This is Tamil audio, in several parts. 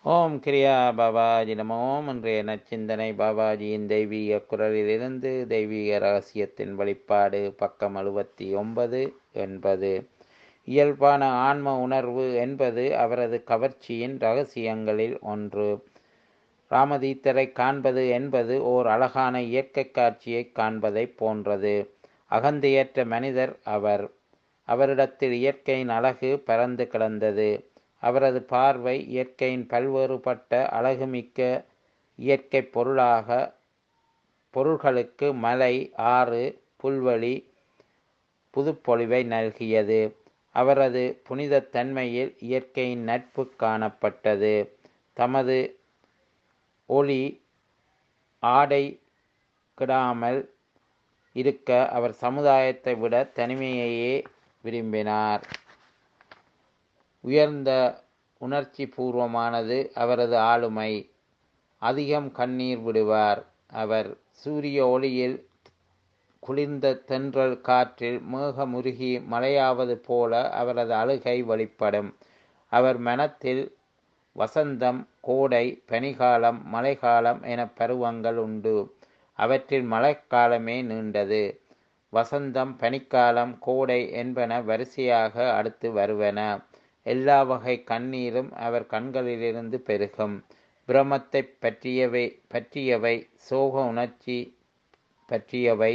ஓம் கிரியா பாபாஜி நமோ இன்றைய நச்சிந்தனை பாபாஜியின் தெய்வீக குரலிலிருந்து தெய்வீக ரகசியத்தின் வெளிப்பாடு பக்கம் அறுபத்தி ஒன்பது என்பது இயல்பான ஆன்ம உணர்வு என்பது அவரது கவர்ச்சியின் ரகசியங்களில் ஒன்று ராமதீத்தரை காண்பது என்பது ஓர் அழகான இயற்கை காட்சியை காண்பதைப் போன்றது அகந்தையற்ற மனிதர் அவர் அவரிடத்தில் இயற்கையின் அழகு பறந்து கிடந்தது அவரது பார்வை இயற்கையின் பல்வேறுபட்ட அழகுமிக்க இயற்கை பொருளாக பொருள்களுக்கு மலை ஆறு புல்வெளி புதுப்பொழிவை நல்கியது அவரது புனிதத் தன்மையில் இயற்கையின் நட்பு காணப்பட்டது தமது ஒளி ஆடை கிடாமல் இருக்க அவர் சமுதாயத்தை விட தனிமையையே விரும்பினார் உயர்ந்த உணர்ச்சி பூர்வமானது அவரது ஆளுமை அதிகம் கண்ணீர் விடுவார் அவர் சூரிய ஒளியில் குளிர்ந்த தென்றல் காற்றில் மேகமுருகி மழையாவது போல அவரது அழுகை வெளிப்படும் அவர் மனத்தில் வசந்தம் கோடை பனிகாலம் மழைக்காலம் என பருவங்கள் உண்டு அவற்றில் மழைக்காலமே நீண்டது வசந்தம் பனிக்காலம் கோடை என்பன வரிசையாக அடுத்து வருவன எல்லா வகை கண்ணீரும் அவர் கண்களிலிருந்து பெருகும் பிரமத்தை பற்றியவை பற்றியவை சோக உணர்ச்சி பற்றியவை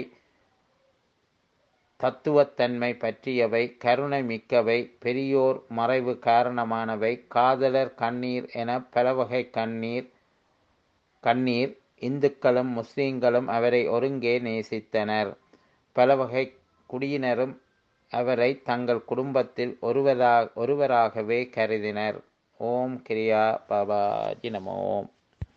தத்துவத்தன்மை பற்றியவை கருணை மிக்கவை பெரியோர் மறைவு காரணமானவை காதலர் கண்ணீர் என பல வகை கண்ணீர் கண்ணீர் இந்துக்களும் முஸ்லீம்களும் அவரை ஒருங்கே நேசித்தனர் பல வகை குடியினரும் அவரை தங்கள் குடும்பத்தில் ஒருவரா ஒருவராகவே கருதினர் ஓம் கிரியா பாபாஜி நமோம்